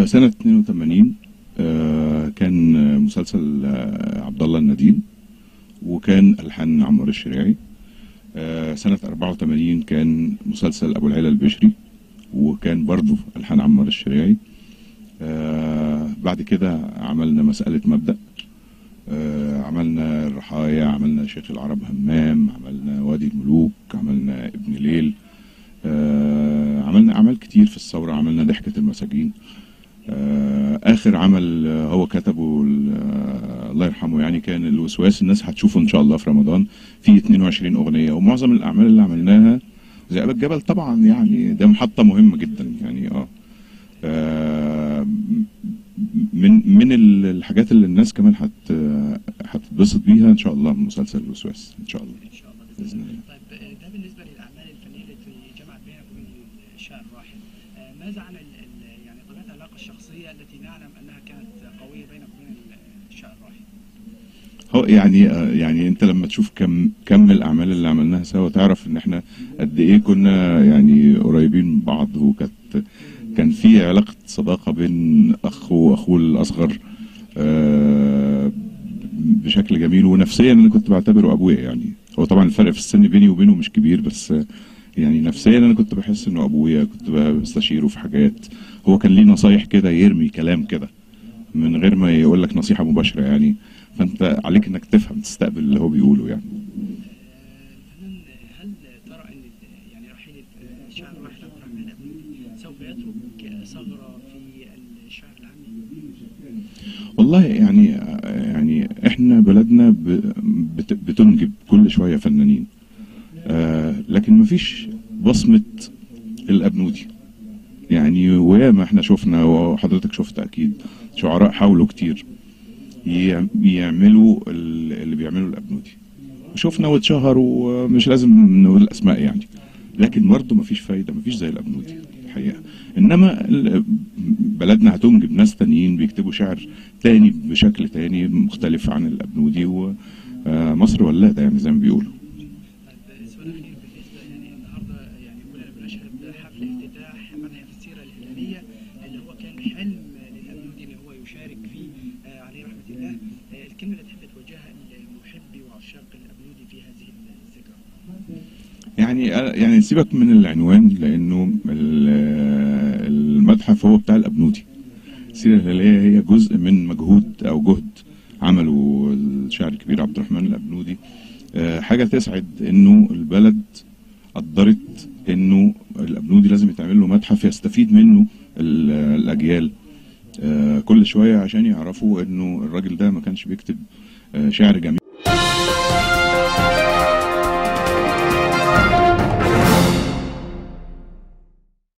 سنة 82 آه، كان مسلسل آه، عبد الله النديم وكان ألحان عمار الشريعي آه، سنة 84 كان مسلسل أبو العلا البشري وكان برضه ألحان عمار الشريعي آه، بعد كده عملنا مسألة مبدأ آه، عملنا الرحايا عملنا شيخ العرب همام عملنا وادي الملوك عملنا ابن ليل آه، عملنا أعمال كتير في الثورة عملنا ضحكة المساجين آه، آخر عمل آه، هو كتبه ال- آه، الله يرحمه يعني كان الوسواس الناس هتشوفه إن شاء الله في رمضان في 22 أغنية ومعظم الأعمال اللي عملناها زي أبو الجبل طبعا يعني ده محطة مهمة جدا يعني اه آه، من من ال- الحاجات اللي الناس كمان هت هتتبسط بيها ان شاء الله مسلسل الوسواس ان شاء الله ان شاء الله بإذن الله. طيب آه، ده بالنسبه للاعمال الفنيه التي جمعت بينك وبين الشاعر الراحل آه، ماذا عن ال- ال- يعني طبيعه العلاقه الشخصيه التي نعلم انها كانت قويه بينك وبين الشاعر الراحل هو يعني آه، يعني انت لما تشوف كم كم الاعمال اللي عملناها سوا تعرف ان احنا قد ايه كنا يعني قريبين من بعض وكانت كان في علاقه صداقه بين اخ واخوه الاصغر آه، بشكل جميل ونفسيا انا كنت بعتبره ابويا يعني هو طبعا الفرق في السن بيني وبينه مش كبير بس آه، يعني نفسيا انا كنت بحس انه ابويا كنت بستشيره في حاجات هو كان ليه نصايح كده يرمي كلام كده من غير ما يقول لك نصيحه مباشره يعني فانت عليك انك تفهم تستقبل اللي هو بيقوله يعني الفنان هل ترى ان يعني رحيل الشاعر الراحل عبد الرحمن الابنودي سوف يترك ثغره في الشعر العامي؟ والله يعني يعني احنا بلدنا ب- بت- بتنجب كل شويه فنانين آه لكن مفيش بصمه الابنودي يعني وياما احنا شفنا وحضرتك شفت اكيد شعراء حاولوا كتير يع- يعملوا ال- اللي بيعمله الابنودي شفنا واتشهروا مش لازم نقول اسماء يعني لكن برضه مفيش فايده مفيش زي الابنودي الحقيقه انما ال- بلدنا هتنجب ناس تانيين بيكتبوا شعر تاني بشكل تاني مختلف عن الابنودي ومصر ولاده يعني زي ما بيقولوا طيب السؤال الاخير بالنسبه يعني النهارده يعني كلنا بنشهد حفل افتتاح منهج السيره الهلاليه اللي هو كان حلم للابنودي ان هو يشارك فيه آه، عليه رحمه الله آه، الكلمه اللي تحب توجهها لمحبي وعشاق الابنودي في هذه الذكرى يعني يعني سيبك من العنوان لانه ال- المتحف هو بتاع الابنودي السيره الهلاليه هي جزء من مجهود او جهد عمله الشاعر الكبير عبد الرحمن الابنودي آه، حاجه تسعد انه البلد قدرت انه الابنودي لازم يتعمل له متحف يستفيد منه ال- الاجيال آه، كل شويه عشان يعرفوا انه الراجل ده ما كانش بيكتب آه، شعر جميل